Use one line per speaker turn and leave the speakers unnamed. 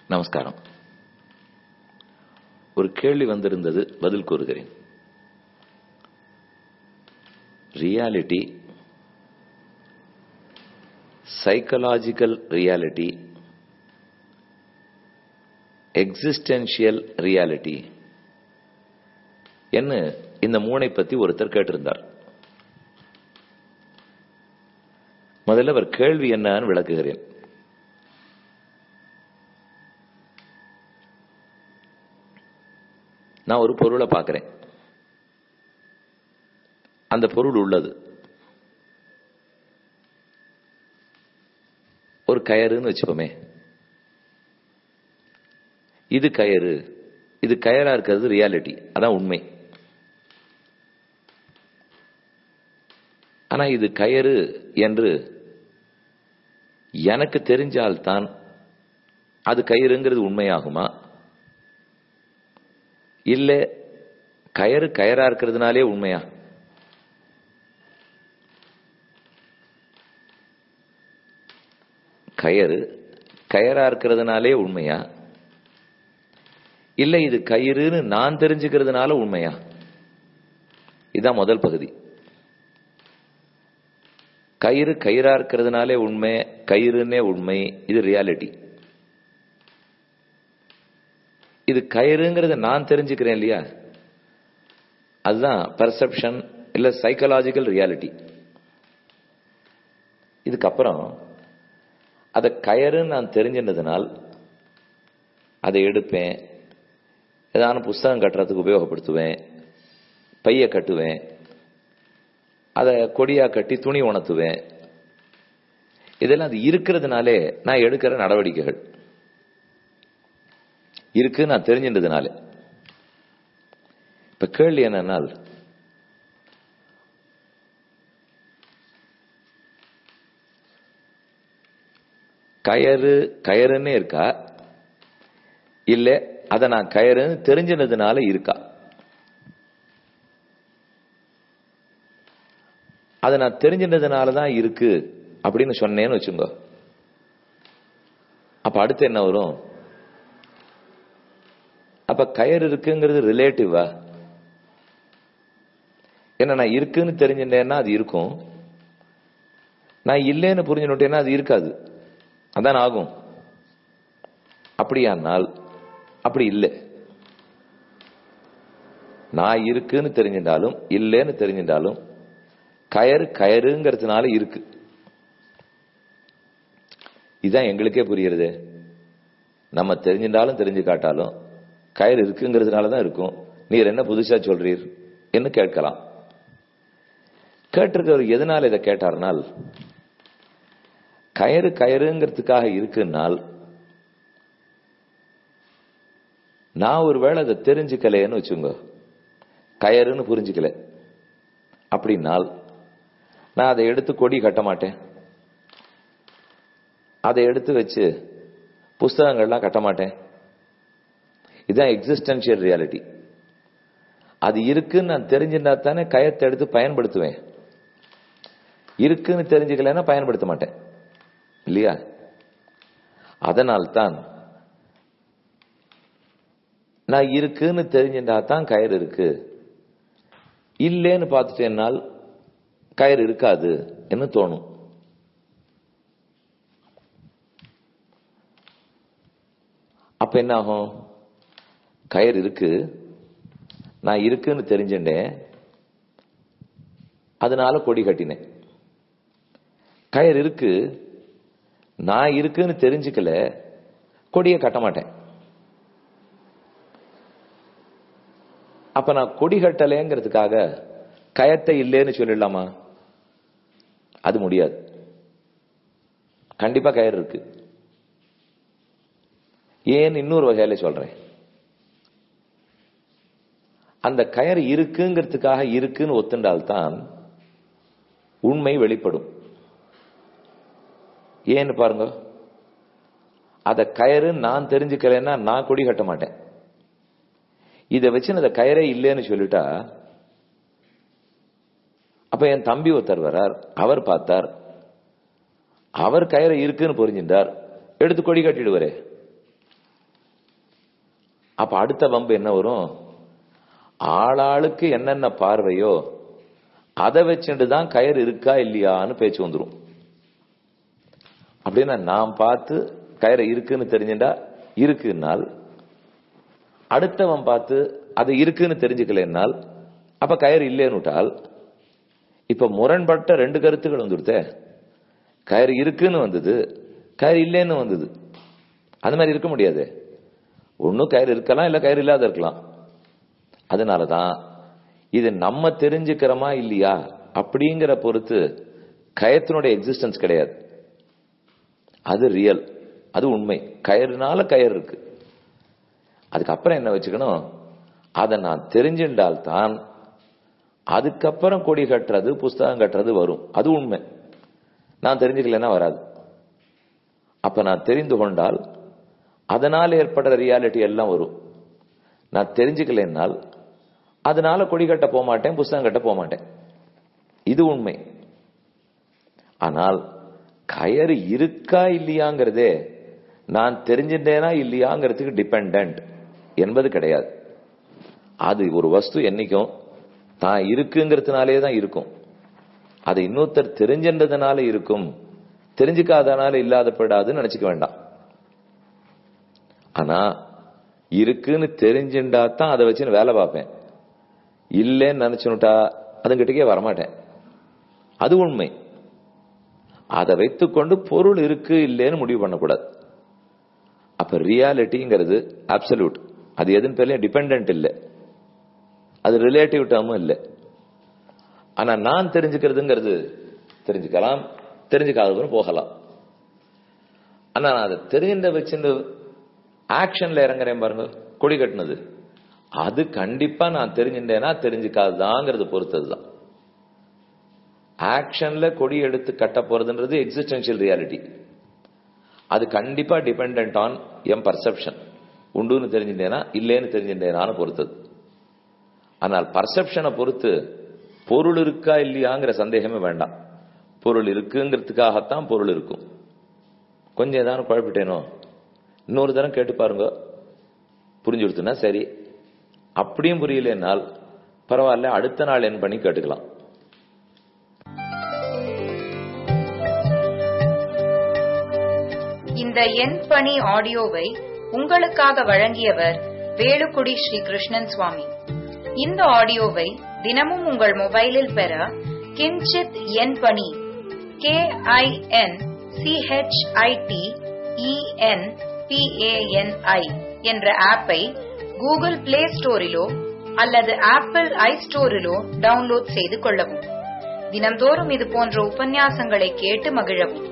நமஸ்காரம் ஒரு கேள்வி வந்திருந்தது பதில் கூறுகிறேன் reality psychological reality existential reality என்ன இந்த மூனை பத்தி ஒருத்தர் கேட்டிருந்தார் முதல்ல அவர் கேள்வி என்னன்னு விளக்குகிறேன் நான் ஒரு பொருளை பார்க்கிறேன் அந்த பொருள் உள்ளது ஒரு கயறுன்னு வச்சுப்போமே இது கயறு இது கயரா இருக்கிறது ரியாலிட்டி அதான் உண்மை ஆனா இது கயறு என்று எனக்கு தெரிஞ்சால்தான் அது கயிறுங்கிறது உண்மையாகுமா இல்ல கயறு கயரா இருக்கிறதுனாலே உண்மையா கயறு கயரா இருக்கிறதுனாலே உண்மையா இல்ல இது கயிறுன்னு நான் தெரிஞ்சுக்கிறதுனால உண்மையா இதுதான் முதல் பகுதி கயிறு கயிறா இருக்கிறதுனாலே உண்மை கயிறுன்னே உண்மை இது ரியாலிட்டி இது கயிறுங்கிறத நான் தெரிஞ்சுக்கிறேன் இல்லையா அதுதான் பர்செப்ஷன் இல்ல சைக்கலாஜிக்கல் ரியாலிட்டி இதுக்கப்புறம் அதை கயறுன்னு நான் தெரிஞ்சின்றதுனால் அதை எடுப்பேன் ஏதான புஸ்தகம் கட்டுறதுக்கு உபயோகப்படுத்துவேன் பைய கட்டுவேன் அதை கொடியா கட்டி துணி உணர்த்துவேன் இதெல்லாம் அது இருக்கிறதுனாலே நான் எடுக்கிற நடவடிக்கைகள் இருக்கு நான் தெரிஞ்சின்றதுனால இப்ப கேள்வி என்னன்னால் கயறு கயறுன்னே இருக்கா இல்ல அதை நான் கயறுன்னு தெரிஞ்சினதுனால இருக்கா அதை நான் தெரிஞ்சினதுனால தான் இருக்கு அப்படின்னு சொன்னேன்னு வச்சுங்க அப்ப அடுத்து என்ன வரும் அப்ப கயர் இருக்குங்கிறது ரிலேட்டிவா என்ன நான் இருக்குன்னு தெரிஞ்சுட்டேன்னா அது இருக்கும் நான் இல்லைன்னு புரிஞ்சுட்டேன்னா அது இருக்காது அதான் ஆகும் அப்படியானால் அப்படி இல்லை நான் இருக்குன்னு தெரிஞ்சிருந்தாலும் இல்லைன்னு தெரிஞ்சிருந்தாலும் கயறு கயறுங்கிறதுனால இருக்கு இதுதான் எங்களுக்கே புரியுறது நம்ம தெரிஞ்சிருந்தாலும் தெரிஞ்சு காட்டாலும் கயிறு இருக்குங்கிறதுனால தான் இருக்கும் நீர் என்ன புதுசா சொல்றீர் என்று கேட்கலாம் கேட்டிருக்கவர் எதனால் இதை கேட்டார்னால் கயிறு கயிறுங்கிறதுக்காக இருக்குன்னால் நான் ஒருவேளை அதை தெரிஞ்சுக்கலைன்னு வச்சுங்க கயறுன்னு புரிஞ்சுக்கல அப்படின்னால் நான் அதை எடுத்து கொடி கட்ட மாட்டேன் அதை எடுத்து வச்சு புஸ்தகங்கள்லாம் கட்ட மாட்டேன் இதுதான் எக்ஸிஸ்டன்ஷியல் ரியாலிட்டி அது இருக்குன்னு நான் தெரிஞ்சிருந்தா தானே கயத்தை எடுத்து பயன்படுத்துவேன் இருக்குன்னு தெரிஞ்சுக்கலன்னா பயன்படுத்த மாட்டேன் இல்லையா அதனால்தான் நான் இருக்குன்னு தெரிஞ்சிருந்தா தான் கயிறு இருக்கு இல்லேன்னு பார்த்துட்டேன்னால் கயிறு இருக்காது என்று தோணும் அப்ப என்ன ஆகும் கயிறு இருக்கு நான் இருக்குன்னு தெரிஞ்சுட்டேன் அதனால கொடி கட்டினேன் கயிறு இருக்கு நான் இருக்குன்னு தெரிஞ்சுக்கல கொடியை கட்ட மாட்டேன் அப்ப நான் கொடி கட்டலைங்கிறதுக்காக கயத்தை இல்லைன்னு சொல்லிடலாமா அது முடியாது கண்டிப்பா கயிறு இருக்கு ஏன் இன்னொரு வகையில சொல்றேன் அந்த கயறு இருக்குங்கிறதுக்காக இருக்குன்னு ஒத்துண்டால்தான் உண்மை வெளிப்படும் ஏன்னு பாருங்க அத கயறு நான் தெரிஞ்சுக்கலன்னா நான் கொடி கட்ட மாட்டேன் இதை வச்சு அந்த கயரே இல்லைன்னு சொல்லிட்டா அப்ப என் தம்பி ஒருத்தர் வரார் அவர் பார்த்தார் அவர் கயிறை இருக்குன்னு புரிஞ்சின்றார் எடுத்து கொடி கட்டிடுவாரே அப்ப அடுத்த வம்பு என்ன வரும் ஆளாளுக்கு என்னென்ன பார்வையோ அதை வச்சுட்டு தான் கயிறு இருக்கா இல்லையான்னு பேச்சு வந்துடும் அப்படின்னா நான் பார்த்து கயிறு இருக்குன்னு தெரிஞ்சுட்டா இருக்குன்னால் அடுத்தவன் பார்த்து அது இருக்குன்னு தெரிஞ்சுக்கலன்னால் அப்ப கயிறு இல்லைன்னு விட்டால் இப்ப முரண்பட்ட ரெண்டு கருத்துக்கள் வந்துடுத்தே கயிறு இருக்குன்னு வந்தது கயிறு இல்லைன்னு வந்தது அந்த மாதிரி இருக்க முடியாது ஒன்னும் கயிறு இருக்கலாம் இல்ல கயிறு இல்லாத இருக்கலாம் அதனாலதான் இது நம்ம தெரிஞ்சுக்கிறோமா இல்லையா அப்படிங்கிற பொறுத்து கயத்தினுடைய எக்ஸிஸ்டன்ஸ் கிடையாது அது ரியல் அது உண்மை கயிறுனால கயிறு இருக்கு அதுக்கப்புறம் என்ன வச்சுக்கணும் அதை நான் தெரிஞ்சின்றால் தான் அதுக்கப்புறம் கொடி கட்டுறது புஸ்தகம் கட்டுறது வரும் அது உண்மை நான் தெரிஞ்சுக்கலன்னா வராது அப்ப நான் தெரிந்து கொண்டால் அதனால் ஏற்படுற ரியாலிட்டி எல்லாம் வரும் நான் தெரிஞ்சுக்கலைன்னால் அதனால கொடி கட்ட போக மாட்டேன் புஸ்தகம் கட்ட போக மாட்டேன் இது உண்மை ஆனால் கயறு இருக்கா இல்லையாங்கிறதே நான் தெரிஞ்சிட்டேனா இல்லையாங்கிறதுக்கு டிபெண்ட் என்பது கிடையாது அது ஒரு வஸ்து என்னைக்கும் தான் இருக்குங்கிறதுனாலே தான் இருக்கும் அது இன்னொருத்தர் தெரிஞ்சின்றதுனால இருக்கும் தெரிஞ்சுக்காதனால இல்லாதப்படாதுன்னு நினைச்சுக்க வேண்டாம் ஆனா இருக்குன்னு தெரிஞ்சுண்டா தான் அதை வச்சுன்னு வேலை பார்ப்பேன் இல்லைன்னு நினைச்சுனுட்டா அதுங்கிட்டக்கே வரமாட்டேன் அது உண்மை அதை வைத்துக்கொண்டு பொருள் இருக்கு இல்லைன்னு முடிவு பண்ணக்கூடாது அப்ப ரியாலிட்டிங்கிறது அப்சல்யூட் அது எதுன்னு பேர்ல டிபெண்ட் இல்லை அது ரிலேட்டிவ் டேர்மும் இல்லை ஆனா நான் தெரிஞ்சுக்கிறதுங்கிறது தெரிஞ்சுக்கலாம் தெரிஞ்சுக்காதவரும் போகலாம் ஆனா நான் அதை தெரிந்த வச்சுட்டு ஆக்ஷன்ல இறங்குறேன் பாருங்க கொடி கட்டினது அது கண்டிப்பா நான் தெரிஞ்சுட்டேனா தெரிஞ்சுக்காதுதாங்கிறது பொறுத்ததுதான் ஆக்ஷன்ல கொடி எடுத்து கட்ட போறதுன்றது எக்ஸிஸ்டன்ஷியல் ரியாலிட்டி அது கண்டிப்பா டிபெண்ட் ஆன் எம் பர்செப்ஷன் உண்டுன்னு தெரிஞ்சுட்டேனா இல்லைன்னு தெரிஞ்சுட்டேனான்னு பொறுத்தது ஆனால் பர்செப்ஷனை பொறுத்து பொருள் இருக்கா இல்லையாங்கிற சந்தேகமே வேண்டாம் பொருள் இருக்குங்கிறதுக்காகத்தான் பொருள் இருக்கும் கொஞ்சம் ஏதாவது குழப்பிட்டேனோ இன்னொரு தரம் கேட்டு பாருங்க புரிஞ்சு கொடுத்துனா சரி அப்படியும் புரியலனால் பரவாயில்ல அடுத்த நாள் என் பண்ணி கேட்டுக்கலாம்
இந்த எண் பணி ஆடியோவை உங்களுக்காக வழங்கியவர் வேலுக்குடி ஸ்ரீ கிருஷ்ணன் சுவாமி இந்த ஆடியோவை தினமும் உங்கள் மொபைலில் பெற கிஞ்சித் எண் பணி கே ஐ என் சிஹெச்ஐடி இஎன் பிஏஎன்ஐ என்ற ஆப்பை கூகுள் பிளே ஸ்டோரிலோ அல்லது ஆப்பிள் ஐ ஸ்டோரிலோ டவுன்லோட் செய்து கொள்ளவும் தினம்தோறும் இது போன்ற உபன்யாசங்களை கேட்டு மகிழவும்